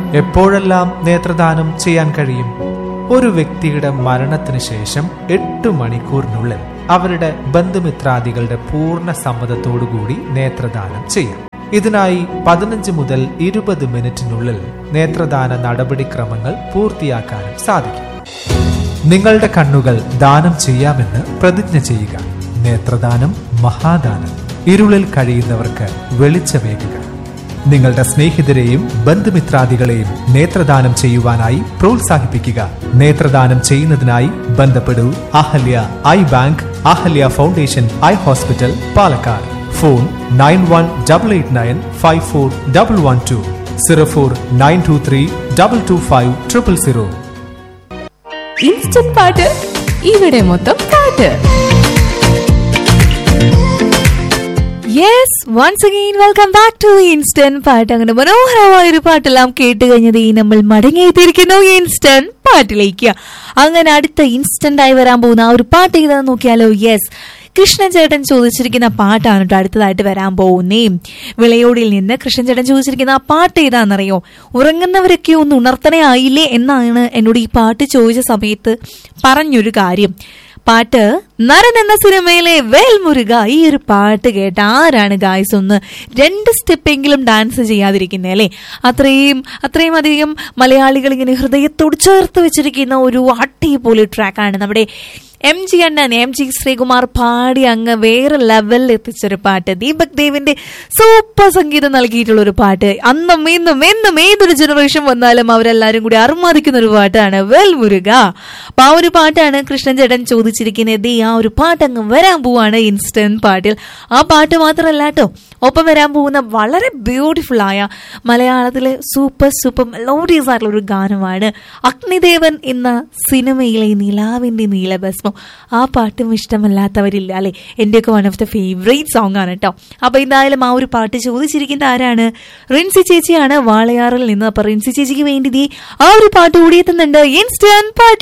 എപ്പോഴെല്ലാം നേത്രദാനം ചെയ്യാൻ കഴിയും ഒരു വ്യക്തിയുടെ മരണത്തിന് ശേഷം എട്ട് മണിക്കൂറിനുള്ളിൽ അവരുടെ ബന്ധുമിത്രാദികളുടെ പൂർണ്ണ സമ്മതത്തോടുകൂടി നേത്രദാനം ചെയ്യാം ഇതിനായി പതിനഞ്ച് മുതൽ ഇരുപത് മിനിറ്റിനുള്ളിൽ നേത്രദാന നടപടിക്രമങ്ങൾ പൂർത്തിയാക്കാനും സാധിക്കും നിങ്ങളുടെ കണ്ണുകൾ ദാനം ചെയ്യാമെന്ന് പ്രതിജ്ഞ ചെയ്യുക നേത്രദാനം മഹാദാനം ഇരുളിൽ കഴിയുന്നവർക്ക് വെളിച്ചമേകുക നിങ്ങളുടെ സ്നേഹിതരെയും ബന്ധുമിത്രാദികളെയും നേത്രദാനം ചെയ്യുവാനായി പ്രോത്സാഹിപ്പിക്കുക നേത്രദാനം ചെയ്യുന്നതിനായി ബന്ധപ്പെടൂ Ahalya eye bank Ahalya foundation eye hospital Palakkad phone nine one double eight nine five four double one two zero four nine two three double two five triple zero instant പാട്ട് ഇവിടെ മൊത്തം പാട്ട് yes once again welcome back to instant പാട്ട് അങ്ങനെ മനോഹരമായ ഒരു പാട്ടെല്ലാം കേട്ട് കഴിഞ്ഞത് ഈ നമ്മൾ മടങ്ങിയെത്തിയിരിക്കുന്നു ഇൻസ്റ്റന്റ് പാട്ടിലേക്ക് അങ്ങനെ അടുത്ത ഇൻസ്റ്റന്റ് ആയി വരാൻ പോകുന്ന ആ ഒരു പാട്ട് ഏതാന്ന് നോക്കിയാലോ യെസ് കൃഷ്ണൻ ചേട്ടൻ ചോദിച്ചിരിക്കുന്ന പാട്ടാണ് കേട്ടോ അടുത്തതായിട്ട് വരാൻ പോകുന്നേ വിളയോടിൽ നിന്ന് കൃഷ്ണൻ ചേട്ടൻ ചോദിച്ചിരിക്കുന്ന ആ പാട്ട് ഏതാണെന്നറിയോ ഉറങ്ങുന്നവരൊക്കെ ഒന്ന് ഉണർത്തണേ ആയില്ലേ എന്നാണ് എന്നോട് ഈ പാട്ട് ചോദിച്ച സമയത്ത് പറഞ്ഞൊരു കാര്യം പാട്ട് നരൻ എന്ന സിനിമയിലെ വേൽമുരുക ഈ ഒരു പാട്ട് കേട്ട ആരാണ് ഗായ്സ് ഒന്ന് രണ്ട് സ്റ്റെപ്പെങ്കിലും ഡാൻസ് ചെയ്യാതിരിക്കുന്നേ അല്ലേ അത്രയും അത്രയും അധികം മലയാളികൾ ഇങ്ങനെ ഹൃദയത്തോട് ചേർത്ത് വെച്ചിരിക്കുന്ന ഒരു അടിപൊളി ട്രാക്കാണ് നമ്മുടെ എം ജി അണ്ണൻ എം ജി ശ്രീകുമാർ പാടി അങ്ങ് വേറെ ലെവലിൽ എത്തിച്ചൊരു പാട്ട് ദീപക് ദേവിന്റെ സൂപ്പർ സംഗീതം നൽകിയിട്ടുള്ള ഒരു പാട്ട് അന്നും ഇന്നും എന്നും ഏതൊരു ജനറേഷൻ വന്നാലും അവരെല്ലാരും കൂടി അർമാദിക്കുന്ന ഒരു പാട്ടാണ് വെൽ മുരുക അപ്പൊ ആ ഒരു പാട്ടാണ് കൃഷ്ണൻ ചേട്ടൻ ചോദിച്ചിരിക്കുന്നത് ദേ ആ ഒരു പാട്ട് അങ്ങ് വരാൻ പോവാണ് ഇൻസ്റ്റന്റ് പാട്ടിൽ ആ പാട്ട് മാത്രമല്ല കേട്ടോ ഒപ്പം വരാൻ പോകുന്ന വളരെ ബ്യൂട്ടിഫുൾ ആയ മലയാളത്തിലെ സൂപ്പർ സൂപ്പർ മെലോഡിയസ് ആയിട്ടുള്ള ഒരു ഗാനമാണ് അഗ്നിദേവൻ എന്ന സിനിമയിലെ നിലാവിന്റെ നീലഭസ്മം ആ പാട്ടും ഇഷ്ടമല്ലാത്തവരില്ല അല്ലെ എന്റെയൊക്കെ one of the favourite song ആണ് കേട്ടോ അപ്പൊ എന്തായാലും ആ ഒരു പാട്ട് ചോദിച്ചിരിക്കുന്ന ആരാണ് റിൻസി ചേച്ചിയാണ് വാളയാറിൽ നിന്ന് അപ്പൊ റിൻസി ചേച്ചിക്ക് വേണ്ടി ദേ ആ ഒരു പാട്ട് കൂടി എത്തുന്നുണ്ട് ഇൻസ്റ്റന്റ് പാട്ട്